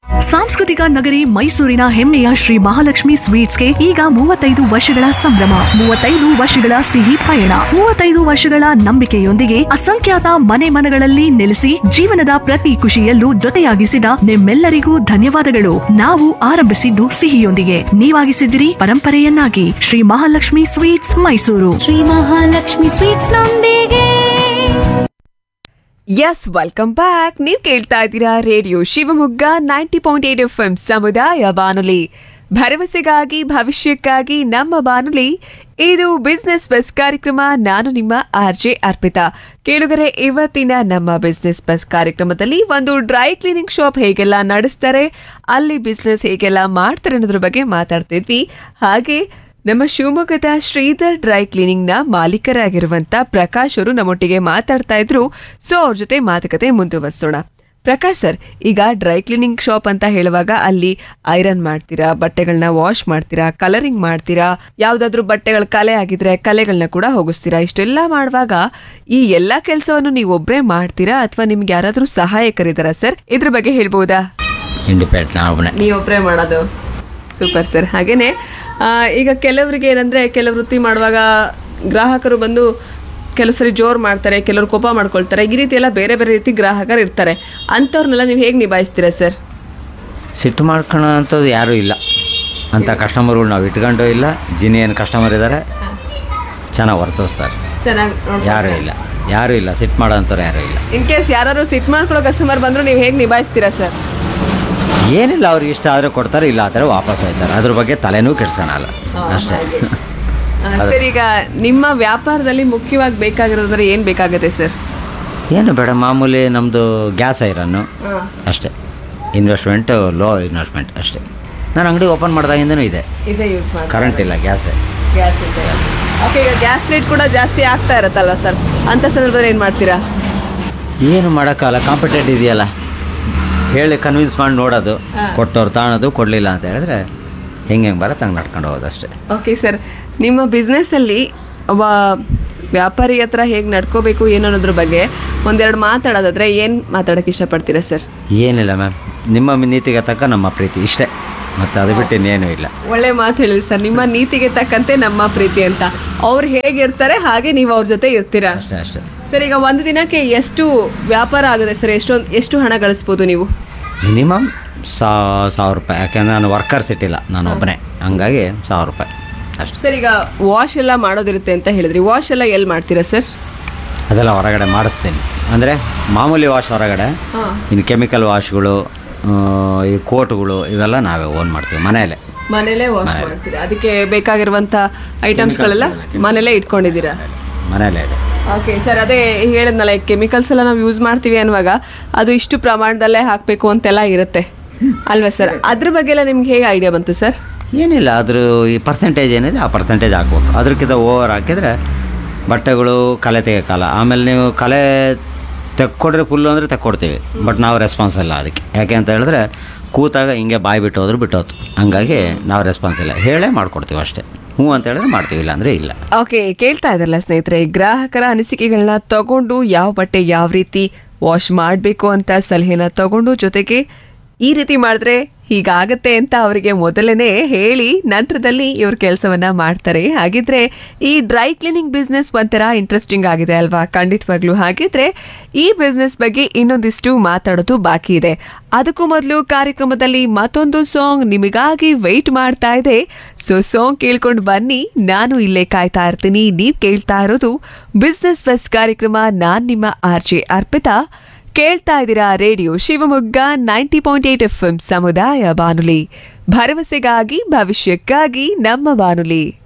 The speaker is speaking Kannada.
ಸಾಂಸ್ಕೃತಿಕ ನಗರಿ ಮೈಸೂರಿನ ಹೆಮ್ಮೆಯ ಶ್ರೀ ಮಹಾಲಕ್ಷ್ಮಿ ಸ್ವೀಟ್ಸ್ಗೆ ಈಗ ಮೂವತ್ತೈದು ವರ್ಷಗಳ ಸಂಭ್ರಮ ಮೂವತ್ತೈದು ವರ್ಷಗಳ ಸಿಹಿ ಪಯಣ ಮೂವತ್ತೈದು ವರ್ಷಗಳ ನಂಬಿಕೆಯೊಂದಿಗೆ ಅಸಂಖ್ಯಾತ ಮನೆ ಮನಗಳಲ್ಲಿ ನೆಲೆಸಿ ಜೀವನದ ಪ್ರತಿ ಖುಷಿಯಲ್ಲೂ ಜೊತೆಯಾಗಿಸಿದ ನಿಮ್ಮೆಲ್ಲರಿಗೂ ಧನ್ಯವಾದಗಳು ನಾವು ಆರಂಭಿಸಿದ್ದು ಸಿಹಿಯೊಂದಿಗೆ ನೀವಾಗಿಸಿದಿರಿ ಪರಂಪರೆಯನ್ನಾಗಿ ಶ್ರೀ ಮಹಾಲಕ್ಷ್ಮಿ ಸ್ವೀಟ್ಸ್ ಮೈಸೂರು ಶ್ರೀ ಮಹಾಲಕ್ಷ್ಮಿ ಸ್ವೀಟ್ಸ್ ನೊಂದಿಗೆ ಎಸ್ ವೆಲ್ಕಮ್ ಬ್ಯಾಕ್ ನೀವು ಕೇಳ್ತಾ ಇದ್ದೀರಾ radio Shivamogga ninety point eight F M ಸಮುದಾಯ ಬಾನುಲಿ ಭರವಸೆಗಾಗಿ ಭವಿಷ್ಯಕ್ಕಾಗಿ ನಮ್ಮ ಬಾನುಲಿ ಇದು ಬಿಸ್ನೆಸ್ ಬಸ್ ಕಾರ್ಯಕ್ರಮ ನಾನು ನಿಮ್ಮ ಆರ್ ಜೆ ಅರ್ಪಿತಾ ಕೇಳುಗರೆ ಇವತ್ತಿನ ನಮ್ಮ ಬಿಸ್ನೆಸ್ ಬಸ್ ಕಾರ್ಯಕ್ರಮದಲ್ಲಿ ಒಂದು ಡ್ರೈ ಕ್ಲೀನಿಂಗ್ ಶಾಪ್ ಹೇಗೆಲ್ಲ ನಡೆಸ್ತಾರೆ ಅಲ್ಲಿ ಬಿಸ್ನೆಸ್ ಹೇಗೆಲ್ಲ ಮಾಡ್ತಾರೆ ಅನ್ನೋದ್ರ ಬಗ್ಗೆ ಮಾತಾಡ್ತಿದ್ವಿ ಹಾಗೆ ನಮ್ಮ ಶಿವಮೊಗ್ಗದ ಶ್ರೀಧರ್ ಡ್ರೈ ಕ್ಲೀನಿಂಗ್ ನ ಮಾಲೀಕರಾಗಿರುವಂತ ಪ್ರಕಾಶ್ ಅವರು ನಮ್ಮೊಟ್ಟಿಗೆ ಮಾತಾಡ್ತಾ ಇದ್ರು ಸೊ ಅವ್ರ ಜೊತೆ ಮಾತುಕತೆ ಮುಂದುವರಿಸೋಣ ಪ್ರಕಾಶ್ ಸರ್ ಈಗ ಡ್ರೈ ಕ್ಲೀನಿಂಗ್ ಶಾಪ್ ಅಂತ ಹೇಳುವಾಗ ಅಲ್ಲಿ ಐರನ್ ಮಾಡ್ತೀರಾ ಬಟ್ಟೆಗಳನ್ನ ವಾಶ್ ಮಾಡ್ತೀರಾ ಕಲರಿಂಗ್ ಮಾಡ್ತೀರಾ ಯಾವ್ದಾದ್ರು ಬಟ್ಟೆಗಳ ಕಲೆ ಆಗಿದ್ರೆ ಕಲೆಗಳನ್ನ ಕೂಡ ಹೋಗಿಸ್ತೀರಾ ಇಷ್ಟೆಲ್ಲ ಮಾಡುವಾಗ ಈ ಎಲ್ಲಾ ಕೆಲಸವನ್ನು ನೀವು ಒಬ್ರೇ ಮಾಡ್ತೀರಾ ಅಥವಾ ನಿಮ್ಗೆ ಯಾರಾದ್ರೂ ಸಹಾಯಕರಿದಾರಾ ಸರ್ ಇದ್ರ ಬಗ್ಗೆ ಹೇಳ್ಬೋದಾ ಇಂಡಿಪೆಂಡೆಂಟ್ ನಾವೊಬ್ಬನೇ ನೀವೊಬ್ಬರೇ ಮಾಡೋದು ಸೂಪರ್ ಸರ್ ಹಾಗೇನೆ ಆ, ಈಗ ಕೆಲವರಿಗೆ ಏನಂದ್ರೆ ಕೆಲವು ವೃತ್ತಿ ಮಾಡುವಾಗ ಗ್ರಾಹಕರು ಬಂದು ಕೆಲವು ಸರಿ ಜೋರು ಮಾಡ್ತಾರೆ ಕೆಲವರು ಕೋಪ ಮಾಡ್ಕೊಳ್ತಾರೆ ಈ ರೀತಿ ಎಲ್ಲ ಬೇರೆ ಬೇರೆ ರೀತಿ ಗ್ರಾಹಕರು ಇರ್ತಾರೆ ಅಂಥವ್ರನ್ನೆಲ್ಲ ನೀವು ಹೇಗೆ ನಿಭಾಯಿಸ್ತೀರಾ ಸರ್ ಸಿಟ್ಟು ಮಾಡ್ಕೊಳ್ಳೋ ಅಂಥದ್ದು ಯಾರೂ ಇಲ್ಲ ಅಂಥ ಕಸ್ಟಮರ್ಗಳು ನಾವು ಇಟ್ಕೊಂಡು ಇಲ್ಲ ಜಿನಿಯನ್ ಕಸ್ಟಮರ್ ಇದ್ದಾರೆ ಚೆನ್ನಾಗಿ ವರ್ತಿಸ್ತಾರೆ ಚೆನ್ನಾಗಿ ಯಾರೂ ಇಲ್ಲ ಯಾರೂ ಇಲ್ಲ ಸಿಟ್ಟು ಮಾಡೋ ಅಂಥವ್ರು ಯಾರೂ ಇಲ್ಲ ಇನ್ ಕೇಸ್ ಯಾರು ಸಿಟ್ ಮಾಡ್ಕೊಳ್ಳೋ ಕಸ್ಟಮರ್ ಬಂದ್ರು ನೀವು ಹೇಗೆ ನಿಭಾಯಿಸ್ತೀರಾ ಸರ್ ಏನಿಲ್ಲ ಅವ್ರಿಗೆ ಇಷ್ಟ ಆದರೆ ಕೊಡ್ತಾರೆ ಇಲ್ಲ ಆದರೆ ವಾಪಸ್ ಹೋಯ್ತಾರೆ ಅದ್ರ ಬಗ್ಗೆ ತಲೆನೂ ಕೆಡ್ಸ್ಕೊಳಲ್ಲ ಅಷ್ಟೇ ಸರ್ ಈಗ ನಿಮ್ಮ ವ್ಯಾಪಾರದಲ್ಲಿ ಮುಖ್ಯವಾಗಿ ಬೇಕಾಗಿರೋದ್ರೆ ಏನು ಬೇಕಾಗುತ್ತೆ ಸರ್ ಏನು ಬೇಡ ಮಾಮೂಲಿ ನಮ್ಮದು ಗ್ಯಾಸ್ ಐರನ್ನು ಅಷ್ಟೇ ಇನ್ವೆಸ್ಟ್ಮೆಂಟು ಲೋ ಇನ್ವೆಸ್ಟ್ಮೆಂಟ್ ಅಷ್ಟೇ ನಾನು ಅಂಗಡಿ ಓಪನ್ ಮಾಡಿದಾಗಿಂದನೂ ಇದೆ ಇದೇ ಯೂಸ್ ಮಾಡಿ ಕರೆಂಟ್ ಇಲ್ಲ ಗ್ಯಾಸೇ ಗ್ಯಾಸ್ ಓಕೆ ಈಗ ಗ್ಯಾಸ್ ರೇಟ್ ಕೂಡ ಜಾಸ್ತಿ ಆಗ್ತಾ ಇರತ್ತಲ್ವ ಸರ್ ಅಂತ ಸಂದರ್ಭದಲ್ಲಿ ಏನು ಮಾಡ್ತೀರಾ ಏನು ಮಾಡೋಕ್ಕಲ್ಲ ಕಾಂಪಿಟೇಟ್ ಇದೆಯಲ್ಲ ಹೇಳಿ ಕನ್ವಿನ್ಸ್ ಮಾಡಿ ನೋಡೋದು ಕೊಟ್ಟವ್ರು ತಾಣೋದು ಕೊಡಲಿಲ್ಲ ಅಂತ ಹೇಳಿದ್ರೆ ಹೆಂಗೆ ಹೆಂಗೆ ಬರುತ್ತೆ ಹಂಗೆ ನಡ್ಕೊಂಡು ಹೋಗೋದು ಅಷ್ಟೇ ಓಕೆ ಸರ್ ನಿಮ್ಮ ಬಿಸ್ನೆಸ್ಸಲ್ಲಿ ಒಬ್ಬ ವ್ಯಾಪಾರಿ ಹತ್ರ ಹೇಗೆ ನಡ್ಕೋಬೇಕು ಏನು ಅನ್ನೋದ್ರ ಬಗ್ಗೆ ಒಂದೆರಡು ಮಾತಾಡೋದಾದ್ರೆ ಏನು ಮಾತಾಡೋಕ್ಕೆ ಇಷ್ಟಪಡ್ತೀರಾ ಸರ್ ಏನಿಲ್ಲ ಮ್ಯಾಮ್ ನಿಮ್ಮ ನೀತಿಗೆ ತಕ್ಕ ನಮ್ಮ ಪ್ರೀತಿ ಇಷ್ಟೇ ಮತ್ತು ಅದು ಬಿಟ್ಟು ಇನ್ನೇನೂ ಇಲ್ಲ ಒಳ್ಳೆ ಮಾತು ಹೇಳಿದ್ರಿ ಸರ್ ನಿಮ್ಮ ನೀತಿಗೆ ತಕ್ಕಂತೆ ನಮ್ಮ ಪ್ರೀತಿ ಅಂತ ಅವ್ರು ಹೇಗಿರ್ತಾರೆ ಹಾಗೆ ನೀವು ಅವ್ರ ಜೊತೆ ಇರ್ತೀರಾ ಅಷ್ಟೇ ಅಷ್ಟೇ ಸರ್ ಈಗ ಒಂದು ದಿನಕ್ಕೆ ಎಷ್ಟು ವ್ಯಾಪಾರ ಆಗುತ್ತೆ ಸರ್ ಎಷ್ಟೊಂದು ಎಷ್ಟು ಹಣ ಗಳಿಸ್ಬೋದು ನೀವು ಮಿನಿಮಮ್ ಸಾ ಸಾವಿರ ರೂಪಾಯಿ ಯಾಕೆಂದ್ರೆ ನಾನು ವರ್ಕರ್ಸ್ ಇಟ್ಟಿಲ್ಲ ನಾನು ಒಬ್ಬನೇ ಹಂಗಾಗಿ ಸಾವಿರ ರೂಪಾಯಿ ಅಷ್ಟೇ ಸರ್ ಈಗ ವಾಶ್ ಎಲ್ಲ ಮಾಡೋದಿರುತ್ತೆ ಅಂತ ಹೇಳಿದ್ರಿ ವಾಶ್ ಎಲ್ಲ ಎಲ್ಲಿ ಮಾಡ್ತೀರಾ ಸರ್ ಅದೆಲ್ಲ ಹೊರಗಡೆ ಮಾಡಿಸ್ತೀನಿ ಅಂದರೆ ಮಾಮೂಲಿ ವಾಶ್ ಹೊರಗಡೆ ಇನ್ನು ಕೆಮಿಕಲ್ ವಾಶ್ಗಳು ಆ, ಈ ಕೋಟ್ಗಳು ಇವೆಲ್ಲ ನಾವೇ ಓನ್ ಮಾಡ್ತೀವಿ ಮನೆಯಲ್ಲೇ ಮನೇಲೆ ವಾಶ್ ಮಾಡ್ತೀರಾ ಅದಕ್ಕೆ ಬೇಕಾಗಿರುವಂತ ಐಟಮ್ಸ್ಗಳೆಲ್ಲ ಮನೇಲೆ ಇಟ್ಕೊಂಡಿದ್ದೀರಾ ಮನೆಯಲ್ಲೇ ಇದೆ ಓಕೆ ಸರ್ ಅದೇ ಹೇಳಿದ್ನಲ್ಲ ಕೆಮಿಕಲ್ಸ್ ಎಲ್ಲ ನಾವು ಯೂಸ್ ಮಾಡ್ತೀವಿ ಅನ್ನುವಾಗ ಅದು ಇಷ್ಟು ಪ್ರಮಾಣದಲ್ಲೇ ಹಾಕಬೇಕು ಅಂತೆಲ್ಲ ಇರುತ್ತೆ ಅಲ್ವಾ ಸರ್ ಅದ್ರ ಬಗ್ಗೆ ಎಲ್ಲ ನಿಮ್ಗೆ ಹೇಗೆ ಐಡಿಯಾ ಬಂತು ಸರ್ ಏನಿಲ್ಲ ಅದ್ರ ಈ ಪರ್ಸೆಂಟೇಜ್ ಏನಿದೆ ಆ ಪರ್ಸೆಂಟೇಜ್ ಹಾಕ್ಬೇಕು ಅದಕ್ಕಿಂತ ಓವರ್ ಹಾಕಿದರೆ ಬಟ್ಟೆಗಳು ಕಲೆ ತೆಗಿಯೋಕ್ಕಲ್ಲ ಆಮೇಲೆ ನೀವು ಕಲೆ ತೆಕ್ಕೊಡ್ರೆ ಫುಲ್ಲು ಅಂದರೆ ತೆಕ್ಕೊಡ್ತೀವಿ ಬಟ್ ನಾವು ರೆಸ್ಪಾನ್ಸ್ ಇಲ್ಲ ಅದಕ್ಕೆ ಯಾಕೆ ಅಂತ ಹೇಳಿದ್ರೆ ಕೂತಾಗ ಹಿಂಗೆ ಬಾಯಿ ಬಿಟ್ಟು ಹೋದ್ರೆ ಬಿಟ್ಟೋತು ಹಂಗಾಗಿ ನಾವು ರೆಸ್ಪಾನ್ಸ್ ಇಲ್ಲ ಹೇಳೇ ಮಾಡ್ಕೊಡ್ತೀವಿ ಅಷ್ಟೇ ಹ್ಞೂ ಅಂತ ಹೇಳಿದ್ರೆ ಮಾಡ್ತೀವಿ ಇಲ್ಲ ಅಂದರೆ ಇಲ್ಲ ಓಕೆ ಕೇಳ್ತಾ ಇದ್ರಲ್ಲ ಸ್ನೇಹಿತರೆ ಗ್ರಾಹಕರ ಅನಿಸಿಕೆಗಳನ್ನ ತಗೊಂಡು ಯಾವ ಬಟ್ಟೆ ಯಾವ ರೀತಿ ವಾಶ್ ಮಾಡಬೇಕು ಅಂತ ಸಲಹೆನ ತಗೊಂಡು ಜೊತೆಗೆ ಈ ರೀತಿ ಮಾಡಿದ್ರೆ ಹೀಗಾಗತ್ತೆ ಅಂತ ಅವರಿಗೆ ಮೊದಲನೇ ಹೇಳಿ ನಂತರದಲ್ಲಿ ಇವ್ರ ಕೆಲಸವನ್ನ ಮಾಡ್ತಾರೆ ಹಾಗಿದ್ರೆ ಈ ಡ್ರೈ ಕ್ಲೀನಿಂಗ್ ಬಿಸ್ನೆಸ್ ಒಂಥರ ಇಂಟ್ರೆಸ್ಟಿಂಗ್ ಆಗಿದೆ ಅಲ್ವಾ ಖಂಡಿತವಾಗ್ಲೂ ಹಾಗಿದ್ರೆ ಈ ಬಿಸ್ನೆಸ್ ಬಗ್ಗೆ ಇನ್ನೊಂದಿಷ್ಟು ಮಾತಾಡೋದು ಬಾಕಿ ಇದೆ ಅದಕ್ಕೂ ಮೊದಲು ಕಾರ್ಯಕ್ರಮದಲ್ಲಿ ಮತ್ತೊಂದು ಸಾಂಗ್ ನಿಮಗಾಗಿ ವೆಯ್ಟ್ ಮಾಡ್ತಾ ಇದೆ ಸೊ ಸಾಂಗ್ ಕೇಳ್ಕೊಂಡು ಬನ್ನಿ ನಾನು ಇಲ್ಲೇ ಕಾಯ್ತಾ ಇರ್ತೀನಿ ನೀವ್ ಕೇಳ್ತಾ ಇರೋದು ಬಿಸ್ನೆಸ್ ಬಸ್ ಕಾರ್ಯಕ್ರಮ ನಾನ್ ನಿಮ್ಮ ಆರ್ ಜೆ ಅರ್ಪಿತಾ ಕೇಳ್ತಾ ಇದ್ದೀರಾ radio Shivamogga ninety point eight F ಸಮುದಾಯ ಬಾನುಲಿ ಭರವಸೆಗಾಗಿ ಭವಿಷ್ಯಕ್ಕಾಗಿ ನಮ್ಮ ಬಾನುಲಿ